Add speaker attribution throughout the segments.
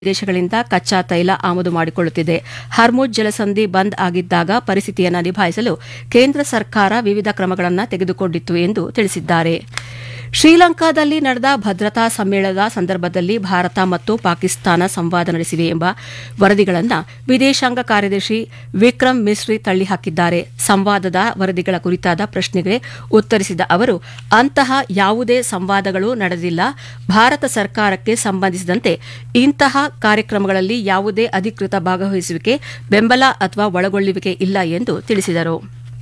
Speaker 1: ದೇಶಗಳಿಂದ ಕಚ್ಚಾ ತೈಲ ಆಮದು ಮಾಡಿಕೊಳ್ಳುತ್ತಿದೆ ಹರ್ಮುಜ್ ಜಲಸಂಧಿ ಬಂದ್ ಆಗಿದ್ದಾಗ ಪರಿಸ್ಥಿತಿಯನ್ನು ನಿಭಾಯಿಸಲು ಕೇಂದ್ರ ಸರ್ಕಾರ ವಿವಿಧ ಕ್ರಮಗಳನ್ನು ತೆಗೆದುಕೊಂಡಿತ್ತು ಎಂದು ತಿಳಿಸಿದ್ದಾರೆ ಶ್ರೀಲಂಕಾದಲ್ಲಿ ನಡೆದ ಭದ್ರತಾ ಸಮ್ಮೇಳನದ ಸಂದರ್ಭದಲ್ಲಿ ಭಾರತ ಮತ್ತು ಪಾಕಿಸ್ತಾನ ಸಂವಾದ ನಡೆಸಿವೆ ಎಂಬ ವರದಿಗಳನ್ನು ವಿದೇಶಾಂಗ ಕಾರ್ಯದರ್ಶಿ ವಿಕ್ರಮ್ ಮಿಸ್ರಿ ತಳ್ಳಿಹಾಕಿದ್ದಾರೆ ಸಂವಾದದ ವರದಿಗಳ ಕುರಿತಾದ ಪ್ರಶ್ನೆಗೆ ಉತ್ತರಿಸಿದ ಅವರು ಅಂತಹ ಯಾವುದೇ ಸಂವಾದಗಳು ನಡೆದಿಲ್ಲ ಭಾರತ ಸರ್ಕಾರಕ್ಕೆ ಸಂಬಂಧಿಸಿದಂತೆ ಇಂತಹ ಕಾರ್ಯಕ್ರಮಗಳಲ್ಲಿ ಯಾವುದೇ ಅಧಿಕೃತ ಭಾಗವಹಿಸುವಿಕೆ ಬೆಂಬಲ ಅಥವಾ ಒಳಗೊಳ್ಳುವಿಕೆ ಇಲ್ಲ ಎಂದು ತಿಳಿಸಿದರು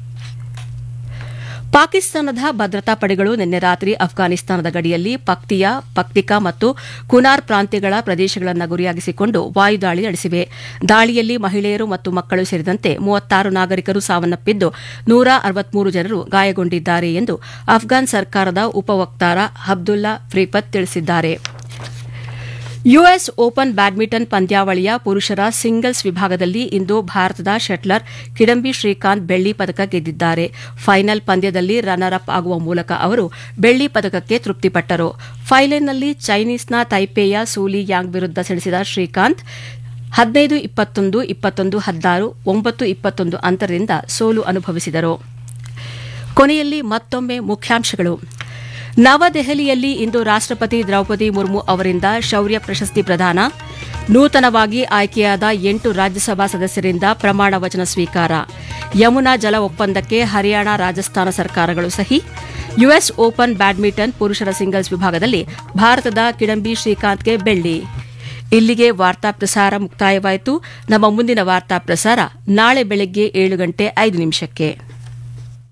Speaker 1: ಪಾಕಿಸ್ತಾನದ ಭದ್ರತಾ ಪಡೆಗಳು ನಿನ್ನೆ ರಾತ್ರಿ ಅಫ್ಘಾನಿಸ್ತಾನದ ಗಡಿಯಲ್ಲಿ ಪಕ್ತಿಯಾ ಪಕ್ತಿಕಾ ಮತ್ತು ಕುನಾರ್ ಪ್ರಾಂತ್ಯಗಳ ಪ್ರದೇಶಗಳನ್ನು ಗುರಿಯಾಗಿಸಿಕೊಂಡು ವಾಯುದಾಳಿ ನಡೆಸಿವೆ ದಾಳಿಯಲ್ಲಿ ಮಹಿಳೆಯರು ಮತ್ತು ಮಕ್ಕಳು ಸೇರಿದಂತೆ ಮೂವತ್ತಾರು ನಾಗರಿಕರು ಸಾವನ್ನಪ್ಪಿದ್ದು ನೂರ ಅರವತ್ಮೂರು ಜನರು ಗಾಯಗೊಂಡಿದ್ದಾರೆ ಎಂದು ಅಫ್ಘಾನ್ ಸರ್ಕಾರದ ಉಪವಕ್ತಾರ ಅಬ್ದುಲ್ಲಾ ಫ್ರೀಪತ್ ತಿಳಿಸಿದ್ದಾರೆ ಯುಎಸ್ ಓಪನ್ ಬ್ಯಾಡ್ಮಿಂಟನ್ ಪಂದ್ಯಾವಳಿಯ ಪುರುಷರ ಸಿಂಗಲ್ಸ್ ವಿಭಾಗದಲ್ಲಿ ಇಂದು ಭಾರತದ ಶಟ್ಲರ್ ಕಿಡಂಬಿ ಶ್ರೀಕಾಂತ್ ಬೆಳ್ಳಿ ಪದಕ ಗೆದ್ದಿದ್ದಾರೆ ಫೈನಲ್ ಪಂದ್ಯದಲ್ಲಿ ರನ್ನರ್ ಅಪ್ ಆಗುವ ಮೂಲಕ ಅವರು ಬೆಳ್ಳಿ ಪದಕಕ್ಕೆ ತೃಪ್ತಿಪಟ್ಟರು ಫೈನಲ್ನಲ್ಲಿ ಚೈನೀಸ್ನ ತೈಪೇಯ ಸೂಲಿ ಯಾಂಗ್ ವಿರುದ್ಧ ಸೆಣಸಿದ ಶ್ರೀಕಾಂತ್ ಹದಿನೈದು ಇಪ್ಪತ್ತೊಂದು ಇಪ್ಪತ್ತೊಂದು ಹದಿನಾರು ಒಂಬತ್ತು ಇಪ್ಪತ್ತೊಂದು ಅಂತರದಿಂದ ಸೋಲು ಅನುಭವಿಸಿದರು ಕೊನೆಯಲ್ಲಿ ಮತ್ತೊಮ್ಮೆ ಮುಖ್ಯಾಂಶಗಳು ನವದೆಹಲಿಯಲ್ಲಿ ಇಂದು ರಾಷ್ಟಪತಿ ದ್ರೌಪದಿ ಮುರ್ಮು ಅವರಿಂದ ಶೌರ್ಯ ಪ್ರಶಸ್ತಿ ಪ್ರದಾನ ನೂತನವಾಗಿ ಆಯ್ಕೆಯಾದ ಎಂಟು ರಾಜ್ಯಸಭಾ ಸದಸ್ಯರಿಂದ ಪ್ರಮಾಣ ವಚನ ಸ್ವೀಕಾರ ಯಮುನಾ ಜಲ ಒಪ್ಪಂದಕ್ಕೆ ಹರಿಯಾಣ ರಾಜಸ್ಥಾನ ಸರ್ಕಾರಗಳು ಸಹಿ ಯುಎಸ್ ಓಪನ್ ಬ್ಯಾಡ್ಮಿಂಟನ್ ಪುರುಷರ ಸಿಂಗಲ್ಸ್ ವಿಭಾಗದಲ್ಲಿ ಭಾರತದ ಕಿಡಂಬಿ ಶ್ರೀಕಾಂತ್ಗೆ ಬೆಳ್ಳಿ ಇಲ್ಲಿಗೆ ವಾರ್ತಾ ಪ್ರಸಾರ ಮುಕ್ತಾಯವಾಯಿತು ನಮ್ಮ ಮುಂದಿನ ವಾರ್ತಾ ಪ್ರಸಾರ ನಾಳೆ ಬೆಳಗ್ಗೆ ಏಳು ಗಂಟೆ ಐದು ನಿಮಿಷಕ್ಕೆ